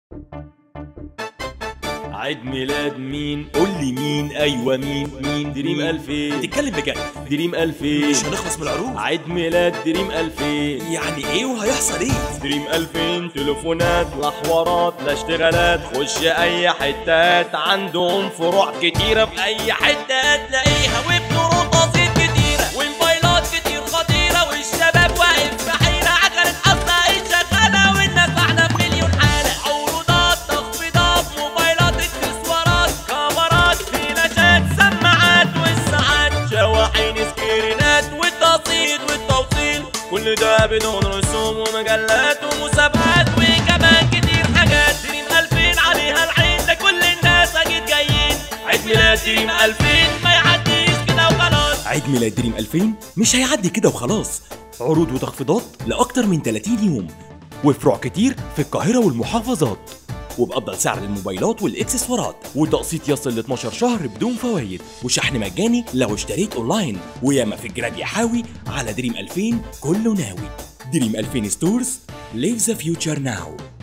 عيد ميلاد مين قول لي مين ايوه مين مين دريم 2000 تتكلم بجد دريم 2000 مش هنخلص من العروض عيد ميلاد دريم 2000 يعني ايه وهيحصل ايه دريم 2000 تليفونات لا حوارات لا اشتغالات خش اي حتات عندهم فروع كتيره في اي حته هتلاقيها وبطرق بسيط كتيره وموبايلات كتير خطيره والشباب واقف في حيره عجله اصلا شغاله والناس واحده في مليون حاله عروضات تخفيضات موبايلات اكسسوارات كاميرات فلاشات سماعات والساعات شواحن سكرينات والتقسيط والتوصيل كل ده بدون رسوم ومجلات ومسابقات وكمان كتير حاجات دريم 2000 عليها العين لكل الناس اكيد جايين عيد ميلاد دريم 2000 ما يعديش كده وخلاص عيد ميلاد دريم 2000 مش هيعدي كده وخلاص عروض وتخفيضات لأكتر من 30 يوم وفروع كتير في القاهرة والمحافظات وبأفضل سعر للموبايلات والإكسسوارات وتقسيط يصل ل 12 شهر بدون فوائد وشحن مجاني لو اشتريت أونلاين وياما في الجراب يحاوي على دريم 2000 كله ناوي دريم 2000 ستورز live the future now